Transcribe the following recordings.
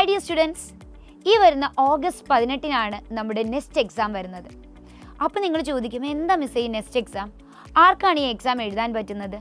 hi dear students ഈ വരുന്ന August പതിനെട്ടിനാണ് നമ്മുടെ നെക്സ്റ്റ് എക്സാം വരുന്നത് അപ്പോൾ നിങ്ങൾ ചോദിക്കും എന്താ മിസ് ഈ നെക്സ്റ്റ് എക്സാം ആർക്കാണ് ഈ എക്സാം എഴുതാൻ പറ്റുന്നത്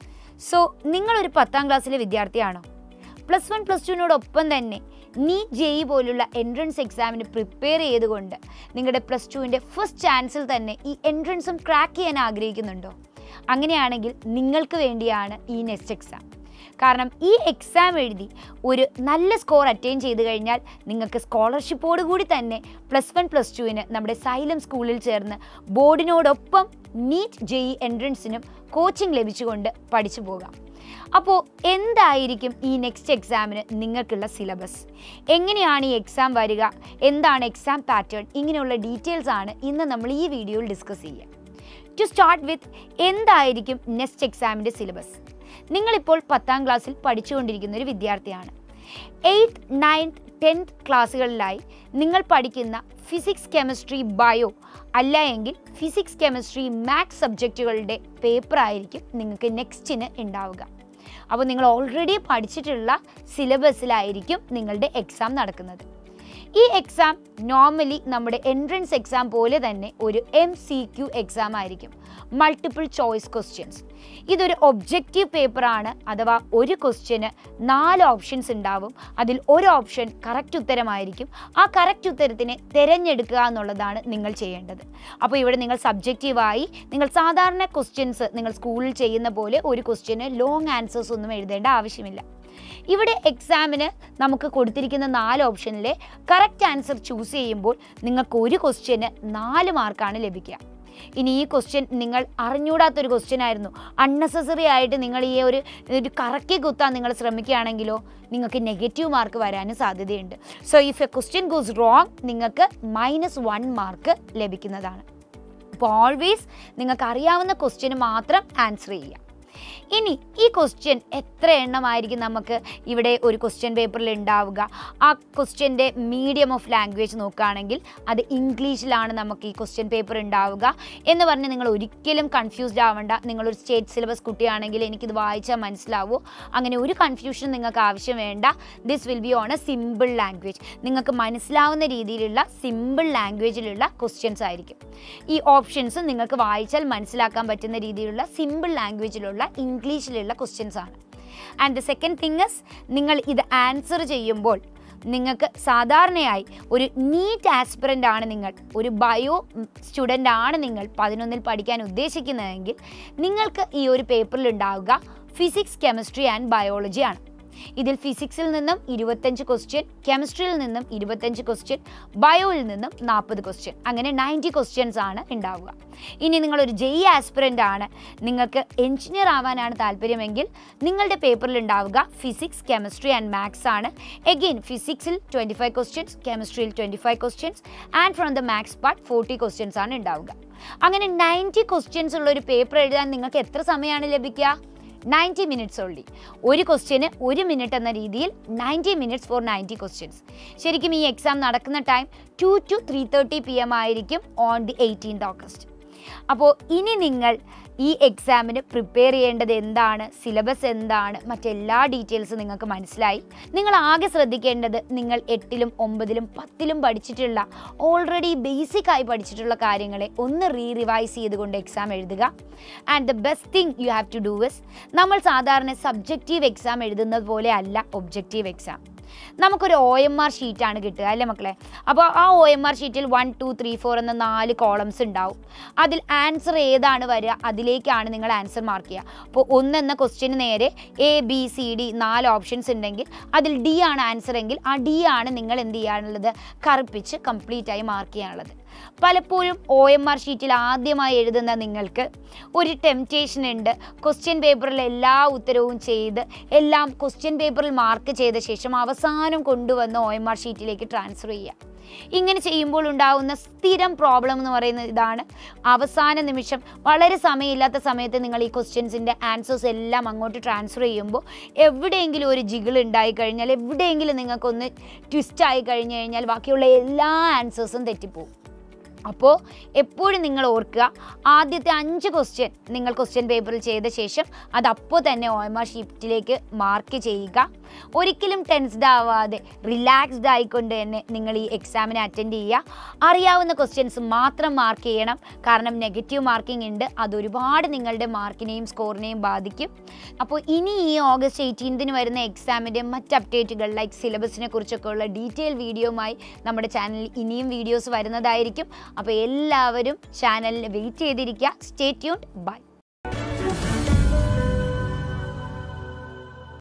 സോ നിങ്ങളൊരു പത്താം ക്ലാസ്സിലെ വിദ്യാർത്ഥിയാണോ പ്ലസ് വൺ പ്ലസ് ടുവിനോടൊപ്പം തന്നെ നീറ്റ് ജെഇ പോലുള്ള എൻട്രൻസ് എക്സാമിന് പ്രിപ്പയർ ചെയ്തുകൊണ്ട് നിങ്ങളുടെ പ്ലസ് ടുവിൻ്റെ ഫസ്റ്റ് ചാൻസിൽ തന്നെ ഈ എൻട്രൻസും ക്രാക്ക് ചെയ്യാൻ ആഗ്രഹിക്കുന്നുണ്ടോ അങ്ങനെയാണെങ്കിൽ നിങ്ങൾക്ക് വേണ്ടിയാണ് ഈ നെക്സ്റ്റ് എക്സാം കാരണം ഈ എക്സാം എഴുതി ഒരു നല്ല സ്കോർ അറ്റൈൻ ചെയ്ത് കഴിഞ്ഞാൽ നിങ്ങൾക്ക് സ്കോളർഷിപ്പോട് കൂടി തന്നെ പ്ലസ് വൺ പ്ലസ് ടുവിന് നമ്മുടെ സൈലം സ്കൂളിൽ ചേർന്ന് ബോർഡിനോടൊപ്പം നീറ്റ് ജെഇ എൻട്രൻസിനും കോച്ചിങ് ലഭിച്ചുകൊണ്ട് പഠിച്ചു പോകാം അപ്പോൾ എന്തായിരിക്കും ഈ നെക്സ്റ്റ് എക്സാമിന് നിങ്ങൾക്കുള്ള സിലബസ് എങ്ങനെയാണ് ഈ എക്സാം വരിക എന്താണ് എക്സാം പാറ്റേൺ ഇങ്ങനെയുള്ള ഡീറ്റെയിൽസ് ആണ് ഇന്ന് നമ്മൾ ഈ വീഡിയോയിൽ ഡിസ്കസ് ചെയ്യുക ടു സ്റ്റാർട്ട് വിത്ത് എന്തായിരിക്കും നെക്സ്റ്റ് എക്സാമിൻ്റെ സിലബസ് നിങ്ങളിപ്പോൾ പത്താം ക്ലാസ്സിൽ പഠിച്ചുകൊണ്ടിരിക്കുന്ന ഒരു വിദ്യാർത്ഥിയാണ് എയ്ത്ത് നയൻത്ത് ടെൻത്ത് ക്ലാസ്സുകളിലായി നിങ്ങൾ പഠിക്കുന്ന ഫിസിക്സ് കെമിസ്ട്രി ബയോ അല്ല എങ്കിൽ ഫിസിക്സ് കെമിസ്ട്രി മാത്സ് സബ്ജക്റ്റുകളുടെ പേപ്പർ ആയിരിക്കും നിങ്ങൾക്ക് നെക്സ്റ്റിന് ഉണ്ടാവുക അപ്പോൾ നിങ്ങൾ ഓൾറെഡി പഠിച്ചിട്ടുള്ള സിലബസിലായിരിക്കും നിങ്ങളുടെ എക്സാം നടക്കുന്നത് ഈ എക്സാം നോർമലി നമ്മുടെ എൻട്രൻസ് എക്സാം പോലെ തന്നെ ഒരു എം സി ക്യു എക്സാം ആയിരിക്കും മൾട്ടിപ്പിൾ ചോയ്സ് ക്വസ്റ്റ്യൻസ് ഇതൊരു ഒബ്ജക്റ്റീവ് പേപ്പറാണ് അഥവാ ഒരു ക്വസ്റ്റ്യന് നാല് ഓപ്ഷൻസ് ഉണ്ടാവും അതിൽ ഒരു ഓപ്ഷൻ കറക്റ്റ് ഉത്തരമായിരിക്കും ആ കറക്റ്റ് ഉത്തരത്തിനെ തിരഞ്ഞെടുക്കുക എന്നുള്ളതാണ് നിങ്ങൾ ചെയ്യേണ്ടത് അപ്പോൾ ഇവിടെ നിങ്ങൾ സബ്ജക്റ്റീവായി നിങ്ങൾ സാധാരണ ക്വസ്റ്റ്യൻസ് നിങ്ങൾ സ്കൂളിൽ ചെയ്യുന്ന പോലെ ഒരു ക്വസ്റ്റ്യന് ലോങ് ആൻസേഴ്സ് ഒന്നും എഴുതേണ്ട ആവശ്യമില്ല ഇവിടെ എക്സാമിന് നമുക്ക് കൊടുത്തിരിക്കുന്ന നാല് ഓപ്ഷനിലെ കറക്റ്റ് ആൻസർ ചൂസ് ചെയ്യുമ്പോൾ നിങ്ങൾക്ക് ഒരു ക്വസ്റ്റ്യന് നാല് മാർക്കാണ് ലഭിക്കുക ഇനി ഈ ക്വസ്റ്റ്യൻ നിങ്ങൾ അറിഞ്ഞൂടാത്തൊരു ക്വസ്റ്റ്യൻ ആയിരുന്നു അൺനെസസറി ആയിട്ട് നിങ്ങൾ ഈ ഒരു ഒരു കറക്കി കുത്താൻ നിങ്ങൾ ശ്രമിക്കുകയാണെങ്കിലോ നിങ്ങൾക്ക് നെഗറ്റീവ് മാർക്ക് വരാനും സാധ്യതയുണ്ട് so if a question goes wrong നിങ്ങൾക്ക് മൈനസ് വൺ മാർക്ക് ലഭിക്കുന്നതാണ് അപ്പോൾ ഓൾവേസ് നിങ്ങൾക്ക് അറിയാവുന്ന ക്വസ്റ്റ്യന് മാത്രം ആൻസർ ചെയ്യുക ഇനി ഈ ക്വസ്റ്റ്യൻ എത്ര എണ്ണമായിരിക്കും നമുക്ക് ഇവിടെ ഒരു ക്വസ്റ്റ്യൻ പേപ്പറിൽ ഉണ്ടാവുക ആ ക്വസ്റ്റ്യൻ്റെ മീഡിയം ഓഫ് ലാംഗ്വേജ് നോക്കുകയാണെങ്കിൽ അത് ഇംഗ്ലീഷിലാണ് നമുക്ക് ഈ ക്വസ്റ്റ്യൻ പേപ്പർ ഉണ്ടാവുക എന്ന് പറഞ്ഞ് നിങ്ങൾ ഒരിക്കലും കൺഫ്യൂസ്ഡ് ആവണ്ട നിങ്ങളൊരു സ്റ്റേറ്റ് സിലബസ് കുട്ടിയാണെങ്കിൽ എനിക്കിത് വായിച്ചാൽ മനസ്സിലാവൂ അങ്ങനെ ഒരു കൺഫ്യൂഷൻ നിങ്ങൾക്ക് ആവശ്യം വേണ്ട this will be on a simple language നിങ്ങൾക്ക് മനസ്സിലാവുന്ന രീതിയിലുള്ള സിമ്പിൾ ലാംഗ്വേജിലുള്ള ക്വസ്റ്റ്യൻസ് ആയിരിക്കും ഈ ഓപ്ഷൻസ് നിങ്ങൾക്ക് വായിച്ചാൽ മനസ്സിലാക്കാൻ പറ്റുന്ന രീതിയിലുള്ള സിമ്പിൾ ലാംഗ്വേജിലുള്ള ഇംഗ്ലീഷിലുള്ള ക്വസ്റ്റ്യൻസ് ആണ് and the second thing is നിങ്ങൾ ഇത് ആൻസർ ചെയ്യുമ്പോൾ നിങ്ങൾക്ക് സാധാരണയായി ഒരു നീറ്റ് ആസ്പിറൻ്റ് ആണ് നിങ്ങൾ ഒരു ബയോ സ്റ്റുഡൻ്റ് ആണ് നിങ്ങൾ പതിനൊന്നിൽ പഠിക്കാൻ ഉദ്ദേശിക്കുന്നതെങ്കിൽ നിങ്ങൾക്ക് ഈ ഒരു പേപ്പറിൽ ഉണ്ടാവുക ഫിസിക്സ് കെമിസ്ട്രി ആൻഡ് ബയോളജി ആണ് ഇതിൽ ഫിസിക്സിൽ നിന്നും ഇരുപത്തഞ്ച് ക്വസ്റ്റ്യൻ കെമിസ്ട്രിയിൽ നിന്നും ഇരുപത്തഞ്ച് ക്വസ്റ്റ്യൻ ബയോയിൽ നിന്നും നാൽപ്പത് ക്വസ്റ്റ്യൻ അങ്ങനെ നയൻറ്റി ക്വസ്റ്റ്യൻസ് ആണ് ഉണ്ടാവുക ഇനി നിങ്ങളൊരു ജെയ് ആസ്പിറൻ്റ് ആണ് നിങ്ങൾക്ക് എഞ്ചിനീയർ ആവാനാണ് താല്പര്യമെങ്കിൽ നിങ്ങളുടെ പേപ്പറിൽ ഉണ്ടാവുക ഫിസിക്സ് കെമിസ്ട്രി ആൻഡ് മാത്സ് ആണ് എഗെയിൻ ഫിസിക്സിൽ ട്വൻറ്റി ഫൈവ് ക്വസ്റ്റ്യൻസ് കെമിസ്ട്രിയിൽ twenty five questions and from the maths part forty questions ആണ് ഉണ്ടാവുക അങ്ങനെ നയൻറ്റി ക്വസ്റ്റ്യൻസ് ഉള്ള ഒരു പേപ്പർ എഴുതാൻ നിങ്ങൾക്ക് എത്ര സമയമാണ് ലഭിക്കുക നയൻറ്റി മിനിറ്റ്സ് ഓൺലി ഒരു ക്വസ്റ്റ്യന് ഒരു മിനിറ്റ് എന്ന രീതിയിൽ ninety minutes for ninety questions ശരിക്കും ഈ എക്സാം നടക്കുന്ന time two to three thirty P M ആയിരിക്കും ഓൺ ദി എയ്റ്റീൻത് ഓഗസ്റ്റ് അപ്പോൾ ഇനി നിങ്ങൾ ഈ എക്സാമിന് പ്രിപ്പയർ ചെയ്യേണ്ടത് എന്താണ് സിലബസ് എന്താണ് മറ്റെല്ലാ ഡീറ്റെയിൽസും നിങ്ങൾക്ക് മനസ്സിലായി നിങ്ങൾ ആകെ ശ്രദ്ധിക്കേണ്ടത് നിങ്ങൾ എട്ടിലും ഒമ്പതിലും പത്തിലും പഠിച്ചിട്ടുള്ള ഓൾറെഡി ബേസിക് ആയി പഠിച്ചിട്ടുള്ള കാര്യങ്ങളെ ഒന്ന് റീ റിവൈസ് ചെയ്തുകൊണ്ട് എക്സാം എഴുതുക and the best thing you have to do is നമ്മൾ സാധാരണ സബ്ജക്റ്റീവ് എക്സാം എഴുതുന്നത് പോലെ അല്ല ഒബ്ജക്റ്റീവ് എക്സാം നമുക്കൊരു ഒ എം ആർ ഷീറ്റാണ് കിട്ടുക അല്ലേ മക്കളെ അപ്പോൾ ആ ഒ എം ആർ ഷീറ്റിൽ വൺ ടു ത്രീ ഫോർ എന്ന നാല് കോളംസ് ഉണ്ടാവും അതിൽ ആൻസർ ഏതാണ് വരിക അതിലേക്കാണ് നിങ്ങൾ ആൻസർ മാർക്ക് ചെയ്യുക അപ്പോൾ ഒന്നെന്ന ക്വസ്റ്റ്യന് നേരെ എ ബി സി ഡി നാല് ഓപ്ഷൻസ് ഉണ്ടെങ്കിൽ അതിൽ ഡി ആണ് ആൻസർ എങ്കിൽ ആ ഡി ആണ് നിങ്ങൾ എന്ത് ചെയ്യാനുള്ളത് കറുപ്പിച്ച് കംപ്ലീറ്റ് ആയി മാർക്ക് ചെയ്യാനുള്ളത് പലപ്പോഴും ഒ എം ആർ ഷീറ്റിൽ ആദ്യമായി എഴുതുന്ന നിങ്ങൾക്ക് ഒരു ടെംപ്റ്റേഷൻ ഉണ്ട് ക്വസ്റ്റ്യൻ പേപ്പറിൽ എല്ലാ ഉത്തരവും ചെയ്ത് എല്ലാം ക്വസ്റ്റ്യൻ പേപ്പറിൽ മാർക്ക് ചെയ്ത ശേഷം അവസാനം കൊണ്ടുവന്ന് ഒ എം ആർ ഷീറ്റിലേക്ക് ട്രാൻസ്ഫർ ചെയ്യുക ഇങ്ങനെ ചെയ്യുമ്പോൾ ഉണ്ടാകുന്ന സ്ഥിരം പ്രോബ്ലം എന്ന് പറയുന്നത് ഇതാണ് അവസാന നിമിഷം വളരെ സമയമില്ലാത്ത സമയത്ത് നിങ്ങൾ ഈ ക്വസ്റ്റ്യൻസിൻ്റെ ആൻസേഴ്സ് എല്ലാം അങ്ങോട്ട് ട്രാൻസ്ഫർ ചെയ്യുമ്പോൾ എവിടെയെങ്കിലും ഒരു ജിഗിൾ ഉണ്ടായി കഴിഞ്ഞാൽ എവിടെയെങ്കിലും നിങ്ങൾക്കൊന്ന് ട്വിസ്റ്റ് ആയി കഴിഞ്ഞു കഴിഞ്ഞാൽ ബാക്കിയുള്ള എല്ലാ ആൻസേഴ്സും തെറ്റിപ്പോവും അപ്പോൾ എപ്പോഴും നിങ്ങൾ ഓർക്കുക ആദ്യത്തെ അഞ്ച് ക്വസ്റ്റ്യൻ നിങ്ങൾ ക്വസ്റ്റ്യൻ പേപ്പറിൽ ചെയ്ത ശേഷം അത് അപ്പോൾ തന്നെ ഒ എം ആർ ഷീറ്റിലേക്ക് മാർക്ക് ചെയ്യുക ഒരിക്കലും ടെൻസ്ഡ് ആവാതെ റിലാക്സ്ഡ് ആയിക്കൊണ്ട് തന്നെ നിങ്ങൾ ഈ എക്സാമിനെ അറ്റൻഡ് ചെയ്യുക അറിയാവുന്ന ക്വസ്റ്റ്യൻസ് മാത്രം മാർക്ക് ചെയ്യണം കാരണം നെഗറ്റീവ് മാർക്കിംഗ് ഉണ്ട് അത് ഒരുപാട് നിങ്ങളുടെ മാർക്കിനെയും സ്കോറിനെയും ബാധിക്കും അപ്പോൾ ഇനി ഈ ഓഗസ്റ്റ് എയ്റ്റീൻത്തിന് വരുന്ന എക്സാമിൻ്റെ മറ്റ് അപ്ഡേറ്റുകൾ ലൈക്ക് സിലബസിനെ കുറിച്ചൊക്കെ ഉള്ള ഡീറ്റെയിൽ വീഡിയോയുമായി നമ്മുടെ ചാനലിൽ ഇനിയും വീഡിയോസ് വരുന്നതായിരിക്കും അപ്പോൾ എല്ലാവരും ചാനലിൽ വെയിറ്റ് ചെയ്തിരിക്കുക സ്റ്റേ ട്യൂൺഡ് ബൈ